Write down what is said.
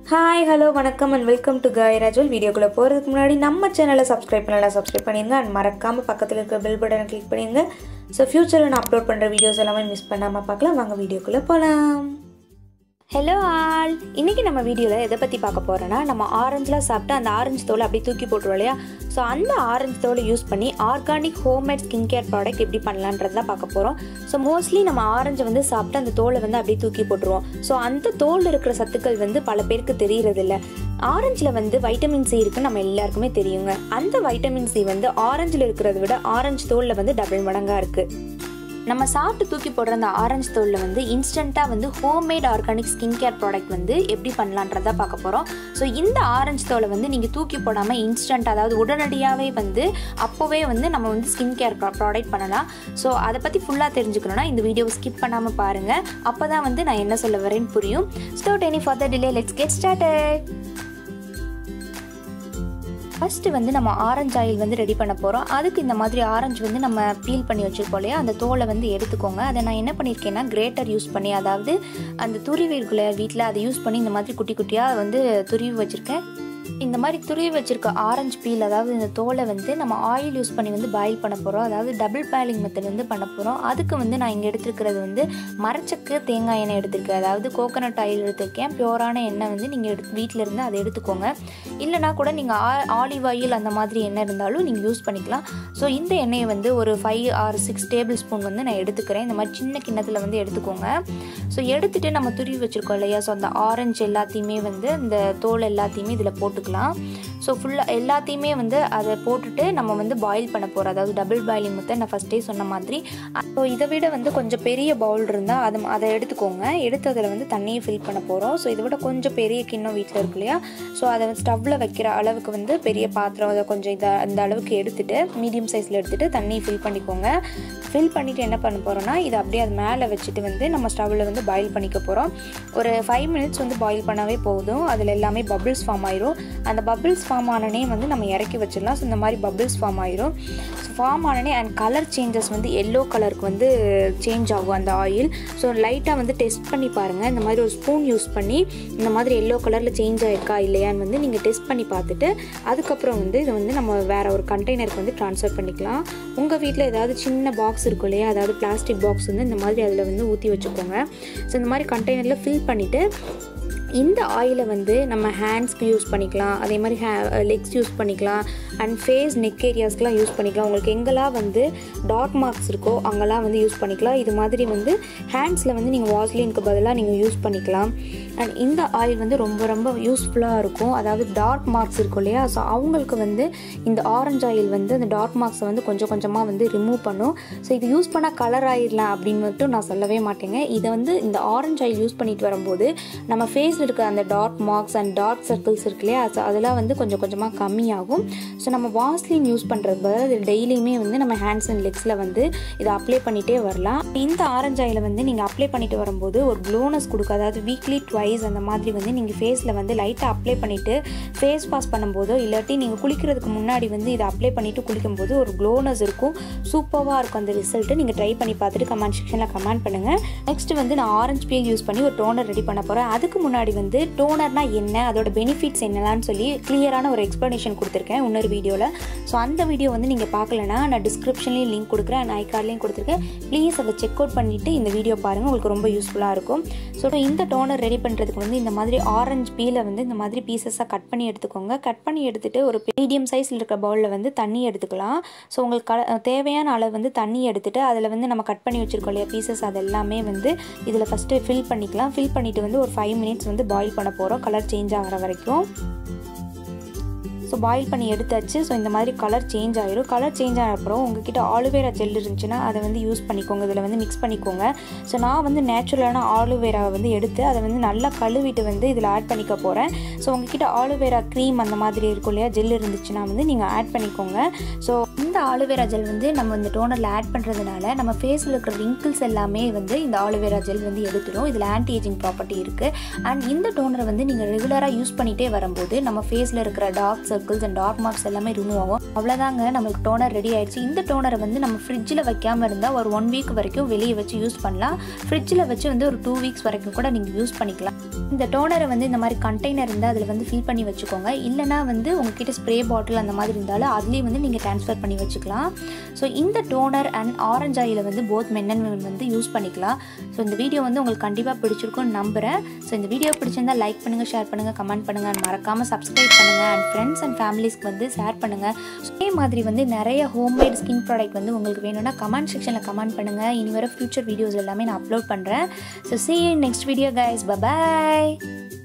hi hello வணக்கம் and welcome to காயராஜுவல் வீடியோக்குள்ளே போகிறதுக்கு முன்னாடி நம்ம சேனலை சப்ஸ்கிரைப் பண்ணலாம் சப்ஸ்கிரைப் பண்ணிடுங்க அண்ட் மறக்காமல் பக்கத்தில் இருக்கிற பெல் பட்டனை கிளிக் பண்ணிடுங்க ஸோ ஃப்யூச்சரில் நான் அப்லோட் பண்ணுற வீடியோஸ் எல்லாமே மிஸ் பண்ணாமல் பார்க்கலாம் வாங்க வீடியோக்குள்ளே போகலாம் ஹலோ ஆல் இன்றைக்கி நம்ம வீடியோவில் எதை பற்றி பார்க்க போகிறோன்னா நம்ம ஆரஞ்சுலாம் சாப்பிட்டு அந்த ஆரஞ்சு தோலை அப்படியே தூக்கி போட்டுருவோம் இல்லையா ஸோ அந்த ஆரஞ்சு தோலை யூஸ் பண்ணி organic homemade skin care product எப்படி பண்ணலான்றது தான் பார்க்க போகிறோம் ஸோ மோஸ்ட்லி நம்ம ஆரஞ்சை வந்து சாப்பிட்டு அந்த தோலை வந்து அப்படியே தூக்கி போட்டுருவோம் ஸோ அந்த தோலில் இருக்கிற சத்துக்கள் வந்து பல பேருக்கு தெரியறதில்ல ஆரஞ்சில் வந்து வைட்டமின் சி இருக்குன்னு நம்ம எல்லாருக்குமே தெரியுங்க அந்த வைட்டமின் சி வந்து ஆரஞ்சில் இருக்கிறத விட ஆரஞ்சு தோலில் வந்து டபுள் மடங்காக இருக்குது நம்ம சாப்பிட்டு தூக்கி போடுற அந்த ஆரஞ்சு தோலில் வந்து இன்ஸ்டண்ட்டாக வந்து homemade organic skin care product வந்து எப்படி பண்ணலான்றதை பார்க்க போகிறோம் ஸோ இந்த ஆரஞ்சு தோலை வந்து நீங்கள் தூக்கி போடாமல் இன்ஸ்டன்ட் அதாவது உடனடியாகவே வந்து அப்போவே வந்து நம்ம வந்து ஸ்கின் கேர் ப்ராடக்ட் பண்ணலாம் ஸோ அதை பற்றி ஃபுல்லாக தெரிஞ்சுக்கணுன்னா இந்த வீடியோவை ஸ்கிப் பண்ணாமல் பாருங்கள் அப்போ தான் வந்து நான் என்ன சொல்ல வரேன்னு புரியும் ஸ்டோட் any further delay let's get started first வந்து நம்ம ஆரஞ்சு ஆயில் வந்து ரெடி பண்ண போகிறோம் அதுக்கு இந்த மாதிரி ஆரஞ்சு வந்து நம்ம பீல் பண்ணி வச்சுருப்போம் இல்லையா அந்த தோலை வந்து எடுத்துக்கோங்க அதை நான் என்ன பண்ணியிருக்கேன்னா கிரேட்டர் யூஸ் பண்ணி அதாவது அந்த துருவி இருக்குல்ல வீட்டில் அதை யூஸ் பண்ணி இந்த மாதிரி குட்டி குட்டியாக வந்து துருவி வச்சுருக்கேன் இந்த மாதிரி துருவி வச்சுருக்க ஆரஞ்சு பீல் அதாவது இந்த தோலை வந்து நம்ம ஆயில் யூஸ் பண்ணி வந்து பாயில் பண்ண போகிறோம் அதாவது டபுள் பாயிலிங் மெத்தட் வந்து பண்ண போகிறோம் அதுக்கு வந்து நான் இங்கே எடுத்துருக்கிறது வந்து மரச்சக்கு தேங்காய் எண்ணெய் எடுத்திருக்கேன் அதாவது கோகோனட் ஆயில் எடுத்திருக்கேன் பியூரான எண்ணெய் வந்து நீங்கள் எடுத்து வீட்டில் இருந்து அதை எடுத்துக்கோங்க இல்லைனா கூட நீங்கள் ஆ ஆலிவ் ஆயில் அந்த மாதிரி எண்ணெய் இருந்தாலும் நீங்கள் யூஸ் பண்ணிக்கலாம் ஸோ இந்த எண்ணெயை வந்து ஒரு five or six tablespoon வந்து நான் எடுத்துக்கிறேன் இந்த மாதிரி சின்ன கிண்ணத்தில் வந்து எடுத்துக்கோங்க ஸோ எடுத்துகிட்டு நம்ம துருவி வச்சுருக்கோம் இல்லையா ஸோ அந்த ஆரஞ்சு எல்லாத்தையுமே வந்து இந்த தோல் எல்லாத்தையுமே இதில் போட்டுக்கலாம் ஸோ ஃபுல்லாக எல்லாத்தையுமே வந்து அதை போட்டுட்டு நம்ம வந்து பாயில் பண்ண போகிறோம் அதாவது டபுள் பாயிலிங் மெத்தட் நான் ஃபஸ்ட்டே சொன்ன மாதிரி ஸோ இதை விட வந்து கொஞ்சம் பெரிய பவுல் இருந்தால் அது அதை எடுத்துக்கோங்க எடுத்து அதில் வந்து தண்ணியை ஃபில் பண்ண போகிறோம் ஸோ இதை விட கொஞ்சம் பெரிய கிண்ணம் வீட்டில் இருக்கு இல்லையா ஸோ அதை வந்து ஸ்டவ்வில் வைக்கிற அளவுக்கு வந்து பெரிய பாத்திரம் அதை கொஞ்சம் இதை அந்த அளவுக்கு எடுத்துகிட்டு மீடியம் சைஸில் எடுத்துகிட்டு தண்ணி ஃபில் பண்ணிக்கோங்க ஃபில் பண்ணிவிட்டு என்ன பண்ண போகிறோன்னா இதை அப்படியே அது மேலே வச்சுட்டு வந்து நம்ம ஸ்டவ்வில் வந்து பாயில் பண்ணிக்க போகிறோம் ஒரு ஃபைவ் மினிட்ஸ் வந்து பாயில் பண்ணாவே போதும் அதில் எல்லாமே பபிள்ஸ் ஃபார்ம் ஆயிரும் அந்த பபிள்ஸ் ஃபார்ம் ஆனனே வந்து நம்ம இறக்கி வச்சிடலாம் ஸோ இந்த மாதிரி பபிள்ஸ் ஃபார்ம் ஆயிரும் ஸோ ஃபார்ம் ஆனனே அண்ட் கலர் சேஞ்சஸ் வந்து எல்லோ கலருக்கு வந்து சேஞ்ச் ஆகும் அந்த ஆயில் ஸோ லைட்டாக வந்து டெஸ்ட் பண்ணி பாருங்கள் இந்த மாதிரி ஒரு ஸ்பூன் யூஸ் பண்ணி இந்த மாதிரி எல்லோ கலரில் சேஞ்ச் ஆயிருக்கா இல்லையான்னு வந்து நீங்கள் டெஸ்ட் பண்ணி பார்த்துட்டு அதுக்கப்புறம் வந்து இதை வந்து நம்ம வேறு ஒரு கண்டெய்னருக்கு வந்து ட்ரான்ஸ்ஃபர் பண்ணிக்கலாம் உங்கள் வீட்டில் ஏதாவது சின்ன பாக்ஸ் இருக்கும் இல்லையா அதாவது பிளாஸ்டிக் பாக்ஸ் வந்து இந்த மாதிரி அதில் வந்து ஊற்றி வச்சுக்கோங்க ஸோ இந்த மாதிரி கண்டெய்னரில் ஃபில் பண்ணிவிட்டு இந்த ஆயிலை வந்து நம்ம ஹேண்ட்ஸ்க்கு யூஸ் பண்ணிக்கலாம் அதே மாதிரி ஹே லெக்ஸ் யூஸ் பண்ணிக்கலாம் அண்ட் ஃபேஸ் நெக் ஏரியாஸ்க்கெலாம் யூஸ் பண்ணிக்கலாம் உங்களுக்கு எங்கெல்லாம் வந்து டார்க் மார்க்ஸ் இருக்கோ அங்கெல்லாம் வந்து யூஸ் பண்ணிக்கலாம் இது மாதிரி வந்து ஹேண்ட்ஸில் வந்து நீங்கள் வாஸ்லினுக்கு பதிலாக நீங்கள் யூஸ் பண்ணிக்கலாம் அண்ட் இந்த ஆயில் வந்து ரொம்ப ரொம்ப யூஸ்ஃபுல்லாக இருக்கும் அதாவது டார்க் மார்க்ஸ் இருக்கும் இல்லையா ஸோ அவங்களுக்கு வந்து இந்த ஆரஞ்சு ஆயில் வந்து அந்த டார்க் மார்க்ஸை வந்து கொஞ்சம் கொஞ்சமாக வந்து ரிமூவ் பண்ணும் ஸோ இது யூஸ் பண்ணால் கலர் ஆயிடலாம் அப்படின்னு மட்டும் நான் சொல்லவே மாட்டேங்க இதை வந்து இந்த ஆரஞ்சு ஆயில் யூஸ் பண்ணிட்டு வரும்போது நம்ம ஃபேஸில் இருக்க அந்த dark marks and dark circles இருக்கு இல்லையா ஸோ அதெல்லாம் வந்து கொஞ்சம் கொஞ்சமாக கம்மியாகும் ஸோ நம்ம வாஸ்லின் யூஸ் பண்ணுறது பதில் டெய்லியுமே வந்து நம்ம ஹேண்ட்ஸ் அண்ட் லெக்ஸில் வந்து இதை அப்ளை பண்ணிகிட்டே வரலாம் இந்த ஆரஞ்சு ஆயிலை வந்து நீங்கள் அப்ளை பண்ணிட்டு வரும்போது ஒரு க்ளோனஸ் கொடுக்கும் அதாவது வீக்லி ட்வைஸ் அந்த மாதிரி வந்து நீங்கள் ஃபேஸில் வந்து லைட்டாக அப்ளை பண்ணிவிட்டு ஃபேஸ் வாஷ் பண்ணும்போதோ இல்லாட்டி நீங்கள் குளிக்கிறதுக்கு முன்னாடி வந்து இதை அப்ளை பண்ணிவிட்டு குளிக்கும்போது ஒரு க்ளோனஸ் இருக்கும் சூப்பராக இருக்கும் அந்த ரிசல்ட்டு நீங்கள் ட்ரை பண்ணி பார்த்துட்டு கமெண்ட் செக்ஷனில் கமெண்ட் பண்ணுங்கள் நெக்ஸ்ட் வந்து நான் ஆரஞ்சு பீல் யூஸ் பண்ணி ஒரு டோனர் ரெடி பண்ண போகிறேன் அதுக்கு முன்னாடி வந்து டோனர்னா என்ன அதோட பெனிஃபிட்ஸ் என்னலான்னு சொல்லி கிளியரான ஒரு எக்ஸ்ப்ளனேஷன் கொடுத்துருக்கேன் இன்னொரு வீடியோவில் ஸோ அந்த வீடியோ வந்து நீங்கள் பார்க்கலனா நான் டிஸ்கிரிப்ஷன்லேயும் லிங்க் கொடுக்குறேன் அண்ட் ஐ கார்ட்லேயும் கொடுத்துருக்கேன் ப்ளீஸ் அதை செக் அவுட் பண்ணிவிட்டு இந்த வீடியோ பாருங்கள் உங்களுக்கு ரொம்ப யூஸ்ஃபுல்லாக இருக்கும் ஸோ இந்த டோனர் ரெடி பண்ணுறதுக்கு வந்து இந்த மாதிரி ஆரஞ்சு பீலை வந்து இந்த மாதிரி பீசஸாக கட் பண்ணி எடுத்துக்கோங்க கட் பண்ணி எடுத்துகிட்டு ஒரு மீடியம் சைஸில் இருக்க பவுலில் வந்து தண்ணி எடுத்துக்கலாம் ஸோ உங்களுக்கு க தேவையான அளவு வந்து தண்ணி எடுத்துகிட்டு அதில் வந்து நம்ம கட் பண்ணி வச்சுருக்கோம் இல்லையா பீசஸ் அது எல்லாமே வந்து இதில் ஃபஸ்ட்டு ஃபில் பண்ணிக்கலாம் ஃபில் பண்ணிவிட்டு வந்து ஒரு ஃபைவ் மினிட்ஸ் வந்து பாயில் பண்ண போகிறோம் கலர் சேஞ்ச் ஆகிற வரைக்கும் ஸோ பாயில் பண்ணி எடுத்தாச்சு ஸோ இந்த மாதிரி கலர் சேஞ்ச் ஆயிரும் கலர் சேஞ்ச் ஆன அப்புறம் உங்ககிட்ட ஆலுவேரா ஜெல் இருந்துச்சுன்னா அதை வந்து யூஸ் பண்ணிக்கோங்க இதில் வந்து மிக்ஸ் பண்ணிக்கோங்க ஸோ நான் வந்து நேச்சுரலான ஆலுவேராவை வந்து எடுத்து அதை வந்து நல்லா கழுவிட்டு வந்து இதில் ஆட் பண்ணிக்க போகிறேன் ஸோ உங்ககிட்ட ஆலுவேரா க்ரீம் அந்த மாதிரி இருக்கும் இல்லையா ஜெல் இருந்துச்சுன்னா வந்து நீங்கள் ஆட் பண்ணிக்கோங்க ஸோ இந்த ஆலுவேரா ஜெல் வந்து நம்ம இந்த டோனரில் ஆட் பண்ணுறதுனால நம்ம ஃபேஸில் இருக்கிற ரிங்கிள்ஸ் எல்லாமே வந்து இந்த ஆலுவேரா ஜெல் வந்து எடுத்துடும் இதில் ஆன்டி ஏஜிங் ப்ராப்பர்ட்டி இருக்குது அண்ட் இந்த டோனரை வந்து நீங்கள் ரெகுலராக யூஸ் பண்ணிகிட்டே வரும்போது நம்ம ஃபேஸில் இருக்கிற dark circle circles and dark marks எல்லாமே ரிமூவ் ஆகும் அவ்வளோதாங்க நம்மளுக்கு டோனர் ரெடி ஆயிடுச்சு இந்த டோனரை வந்து நம்ம ஃப்ரிட்ஜில் வைக்காமல் இருந்தால் ஒரு ஒன் வீக் வரைக்கும் வெளியே வச்சு யூஸ் பண்ணலாம் ஃப்ரிட்ஜில் வச்சு வந்து ஒரு டூ வீக்ஸ் வரைக்கும் கூட நீங்கள் யூஸ் பண்ணிக்கலாம் இந்த டோனரை வந்து இந்த மாதிரி கண்டெய்னர் இருந்தால் அதில் வந்து ஃபில் பண்ணி வச்சுக்கோங்க இல்லைனா வந்து உங்ககிட்ட ஸ்ப்ரே பாட்டில் அந்த மாதிரி இருந்தாலும் அதுலேயும் வந்து நீங்கள் ட்ரான்ஸ்ஃபர் பண்ணி வச்சுக்கலாம் ஸோ இந்த டோனர் அண்ட் ஆரஞ்ச் ஆயிலை வந்து போத் மென் அண்ட் women வந்து யூஸ் பண்ணிக்கலாம் ஸோ இந்த வீடியோ வந்து உங்களுக்கு கண்டிப்பாக பிடிச்சிருக்கும்னு நம்புகிறேன் ஸோ இந்த வீடியோ பிடிச்சிருந்தா லைக் பண்ணுங்கள் ஷேர் பண்ணுங்கள் கமெண்ட் பண்ணுங்கள் and மறக்காமல் சப்ஸ்கிரைப் பண்ணுங்கள் அண்ட் ஃப்ரெண்ட்ஸ் அண்ட் ஃபேமிலிஸ்க்கு வந்து ஷேர் பண்ணுங்கள் இதே மாதிரி வந்து நிறைய ஹோம்மேட் ஸ்கின் ப்ராடக்ட் வந்து உங்களுக்கு வேணும்னா கமெண்ட் செக்ஷனில் கமெண்ட் பண்ணுங்கள் இனி வர ஃபியூச்சர் வீடியோஸ் எல்லாமே நான் அப்லோட் பண்ணுறேன் so see you in next video guys bye bye